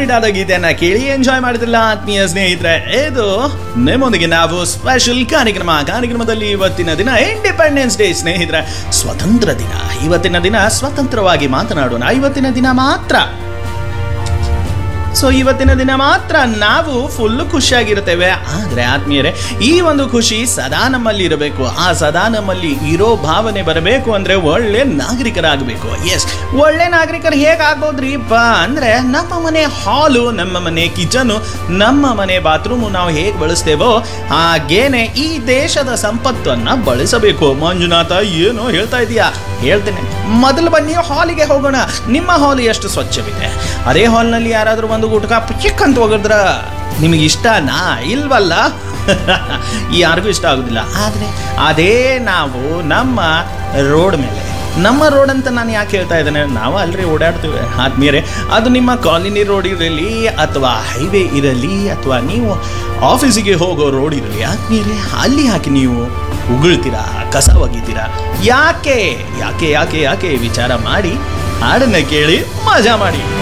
ಇದಾದ ಗೀತೆಯನ್ನ ಕೇಳಿ ಎಂಜಾಯ್ ಮಾಡಿದ್ರಲ್ಲ ಆತ್ಮೀಯ ಸ್ನೇಹಿತರೆ ಇದು ನಿಮ್ಮೊಂದಿಗೆ ನಾವು ಸ್ಪೆಷಲ್ ಕಾರ್ಯಕ್ರಮ ಕಾರ್ಯಕ್ರಮದಲ್ಲಿ ಇವತ್ತಿನ ದಿನ ಇಂಡಿಪೆಂಡೆನ್ಸ್ ಡೇ ಸ್ನೇಹಿತರೆ ಸ್ವತಂತ್ರ ದಿನ ಇವತ್ತಿನ ದಿನ ಸ್ವತಂತ್ರವಾಗಿ ಮಾತನಾಡೋಣ ಇವತ್ತಿನ ದಿನ ಮಾತ್ರ ಸೊ ಇವತ್ತಿನ ದಿನ ಮಾತ್ರ ನಾವು ಫುಲ್ ಖುಷಿಯಾಗಿರ್ತೇವೆ ಆದರೆ ಆತ್ಮೀಯರೇ ಈ ಒಂದು ಖುಷಿ ಸದಾ ನಮ್ಮಲ್ಲಿ ಇರಬೇಕು ಆ ಸದಾ ನಮ್ಮಲ್ಲಿ ಇರೋ ಭಾವನೆ ಬರಬೇಕು ಅಂದ್ರೆ ಒಳ್ಳೆ ನಾಗರಿಕರಾಗಬೇಕು ಎಸ್ ಒಳ್ಳೆ ನಾಗರಿಕರು ಹೇಗಾಗ್ಬೋದ್ರಿಪ್ಪ ಅಂದ್ರೆ ನಮ್ಮ ಮನೆ ಹಾಲು ನಮ್ಮ ಮನೆ ಕಿಚನು ನಮ್ಮ ಮನೆ ಬಾತ್ರೂಮು ನಾವು ಹೇಗೆ ಬಳಸ್ತೇವೋ ಹಾಗೇನೆ ಈ ದೇಶದ ಸಂಪತ್ತನ್ನ ಬಳಸಬೇಕು ಮಂಜುನಾಥ ಏನೋ ಹೇಳ್ತಾ ಇದೀಯಾ ಹೇಳ್ತೇನೆ ಮೊದಲು ಬನ್ನಿ ಹಾಲಿಗೆ ಹೋಗೋಣ ನಿಮ್ಮ ಹಾಲ್ ಎಷ್ಟು ಸ್ವಚ್ಛವಿದೆ ಅದೇ ಹಾಲ್ನಲ್ಲಿ ಯಾರಾದರೂ ಒಂದು ಗುಟ್ಕ ಪಿಕ್ ಅಂತ ಹೋಗಿದ್ರ ನಿಮಗೆ ಇಷ್ಟನಾ ಇಲ್ವಲ್ಲ ಯಾರಿಗೂ ಇಷ್ಟ ಆಗೋದಿಲ್ಲ ಆದರೆ ಅದೇ ನಾವು ನಮ್ಮ ರೋಡ್ ಮೇಲೆ ನಮ್ಮ ರೋಡ್ ಅಂತ ನಾನು ಯಾಕೆ ಹೇಳ್ತಾ ಇದ್ದೇನೆ ನಾವು ಅಲ್ರಿ ಓಡಾಡ್ತೀವಿ ಆದ್ಮೇಲೆ ಅದು ನಿಮ್ಮ ಕಾಲೋನಿ ರೋಡ್ ಇರಲಿ ಅಥವಾ ಹೈವೇ ಇರಲಿ ಅಥವಾ ನೀವು ಆಫೀಸಿಗೆ ಹೋಗೋ ರೋಡ್ ಇರಲಿ ಆದ್ಮೇಲೆ ಅಲ್ಲಿ ಯಾಕೆ ನೀವು ಉಗುಳ್ತೀರಾ ಕಸ ಒಗಿತೀರಾ ಯಾಕೆ ಯಾಕೆ ಯಾಕೆ ಯಾಕೆ ವಿಚಾರ ಮಾಡಿ ಹಾಡನ್ನ ಕೇಳಿ ಮಜಾ ಮಾಡಿ